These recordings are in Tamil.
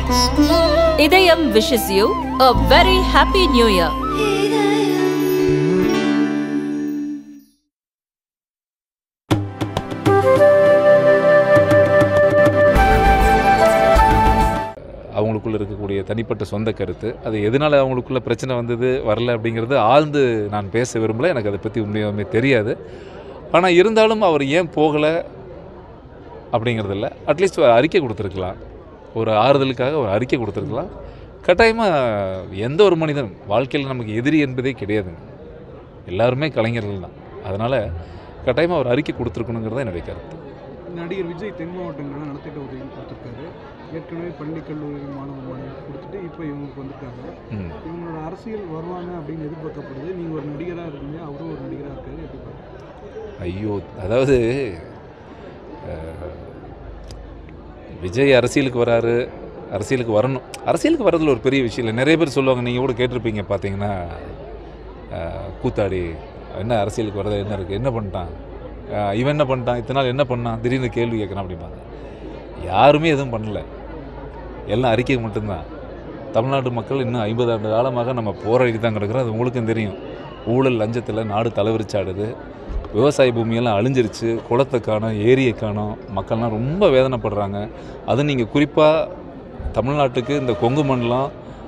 இதயம் wishes you a very happy new year. அவங்களுக்குள்ள இருக்கக்கூடிய தனிப்பட்ட சொந்த கருத்து அது எதனால் அவங்களுக்குள்ள பிரச்சனை வந்தது வரல அப்படிங்கிறது ஆழ்ந்து நான் பேச விரும்பல எனக்கு அதை பற்றி உண்மையாலுமே தெரியாது ஆனால் இருந்தாலும் அவர் ஏன் போகலை அப்படிங்கிறதில்ல அட்லீஸ்ட் ஒரு அறிக்கை கொடுத்துருக்கலாம் ஒரு ஆறுதலுக்காக ஒரு அறிக்கை கொடுத்துருக்கலாம் கட்டாயமாக எந்த ஒரு மனிதன் வாழ்க்கையில் நமக்கு எதிரி என்பதே கிடையாதுங்க எல்லாருமே கலைஞர்கள் தான் அதனால் கட்டாயமாக ஒரு அறிக்கை கொடுத்துருக்கணுங்கிறது தான் என்னுடைய கருத்து நடிகர் விஜய் தென் மாவட்டங்களில் நலத்திட்ட உதவி கொடுத்துருக்காரு ஏற்கனவே பள்ளி கல்லூரி மாணவ மாணவிகள் கொடுத்துட்டு இப்போ இவங்களுக்கு வந்திருக்காங்க ம் இவங்களோட அரசியல் வருவாங்க அப்படின்னு எதிர்பார்க்கப்படுது நீங்கள் ஒரு நடிகராக இருக்கீங்க அவரும் ஒரு நடிகராக இருக்காரு எப்படி பார்க்குறீங்க? ஐயோ அதாவது அஹ், விஜய் அரசியலுக்கு வராரு அரசியலுக்கு வரணும் அரசியலுக்கு வர்றதுல ஒரு பெரிய விஷயம் இல்லை நிறைய பேர் சொல்லுவாங்க நீங்கள் கூட கேட்டிருப்பீங்க பார்த்தீங்கன்னா அஹ், கூத்தாடி என்ன அரசியலுக்கு வர்றது என்ன இருக்குது என்ன பண்ணிட்டான் அஹ், இவன் என்ன பண்ணிட்டான் இத்தனை நாள் என்ன பண்ணான் திடீர்னு கேள்வி கேட்கறான் அப்படிம்பாங்க யாருமே எதுவும் பண்ணல எல்லாம் அறிக்கை மட்டும்தான் தமிழ்நாட்டு மக்கள் இன்னும் ஐம்பது ஆண்டு காலமாக நம்ம போராடி தான் கிடக்கிறோம் அது உங்களுக்கும் தெரியும் ஊழல் லஞ்சத்தில் நாடு தலைவிரிச்சாடுது விவசாய பூமியெல்லாம் அழிஞ்சிருச்சு குளத்தை காணோம் ஏரியை காணோம் மக்கள்லாம் ரொம்ப வேதனைப்படுறாங்க அது நீங்கள் குறிப்பாக தமிழ்நாட்டுக்கு இந்த கொங்கு மண்டலம்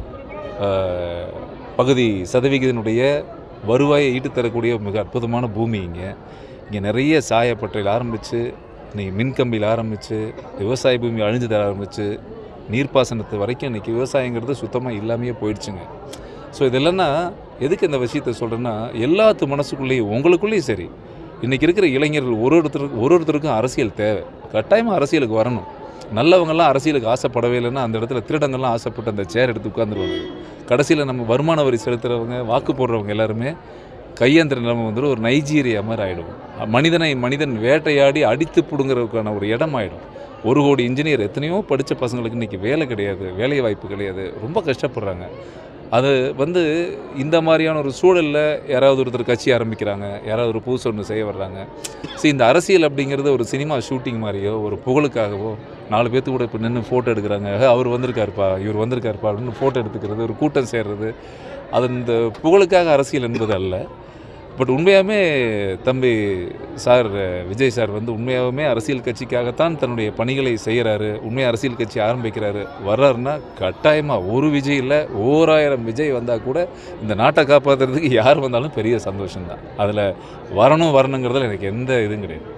ஆஹ், பகுதி சதவிகிதனுடைய வருவாயை ஈட்டு தரக்கூடிய மிக அற்புதமான பூமி இங்கே இங்கே நிறைய சாயப்பட்டையில் ஆரம்பித்து இன்றைக்கி மின்கம்பியில் ஆரம்பித்து விவசாய பூமி அழிஞ்சு ஆரம்பித்து நீர்ப்பாசனத்து வரைக்கும் இன்றைக்கி விவசாயங்கிறது சுத்தமாக இல்லாமையே போயிடுச்சுங்க ஸோ இதெல்லாம்னா எதுக்கு இந்த விஷயத்த சொல்கிறேன்னா எல்லாத்து மனசுக்குள்ளேயும் உங்களுக்குள்ளேயும் சரி இன்றைக்கி இருக்கிற இளைஞர்கள் ஒரு ஒருத்தருக்கு ஒரு ஒருத்தருக்கும் அரசியல் தேவை கட்டாயமாக அரசியலுக்கு வரணும் நல்லவங்கெல்லாம் அரசியலுக்கு ஆசைப்படவே இல்லைன்னா அந்த இடத்துல திருடங்கள்லாம் ஆசைப்பட்டு அந்த சேர் எடுத்து உட்காந்துருவாங்க கடைசியில் நம்ம வருமான வரி செலுத்துகிறவங்க வாக்கு போடுறவங்க எல்லாருமே கையேந்திர நிலைமை வந்துடும் ஒரு நைஜீரியா மாதிரி ஆகிடும் மனிதனை மனிதன் வேட்டையாடி அடித்து பிடுங்குறதுக்கான ஒரு இடம் ஆகிடும் ஒரு கோடி இன்ஜினியர் எத்தனையோ படித்த பசங்களுக்கு இன்றைக்கி வேலை கிடையாது வேலை வாய்ப்பு கிடையாது ரொம்ப கஷ்டப்படுறாங்க அது வந்து இந்த மாதிரியான ஒரு சூழலில் யாராவது ஒருத்தர் கட்சி ஆரம்பிக்கிறாங்க யாராவது ஒரு புதுசு ஒன்று செய்ய வர்றாங்க சரி இந்த அரசியல் அப்படிங்கிறது ஒரு சினிமா ஷூட்டிங் மாதிரியோ ஒரு புகழுக்காகவோ நாலு பேர்த்து கூட இப்போ நின்று ஃபோட்டோ எடுக்கிறாங்க "ஏ, அவர் வந்திருக்காருப்பா இவர் வந்திருக்காருப்பா அப்படின்னு ஃபோட்டோ எடுத்துக்கிறது ஒரு கூட்டம் சேர்றது அது இந்த புகழுக்காக அரசியல் என்பது அல்ல பட் உண்மையாகவே தம்பி சார் விஜய் சார் வந்து உண்மையாகவுமே அரசியல் கட்சிக்காகத்தான் தன்னுடைய பணிகளை செய்கிறாரு உண்மையாக அரசியல் கட்சி ஆரம்பிக்கிறாரு வர்றாருன்னா கட்டாயமாக ஒரு விஜய் இல்லை ஓராயிரம் விஜய் வந்தால் கூட இந்த நாட்டை காப்பாற்றுறதுக்கு யார் வந்தாலும் பெரிய சந்தோஷம்தான் அதில் வரணும் வரணுங்கிறதுல எனக்கு எந்த இதுவும் கிடையாது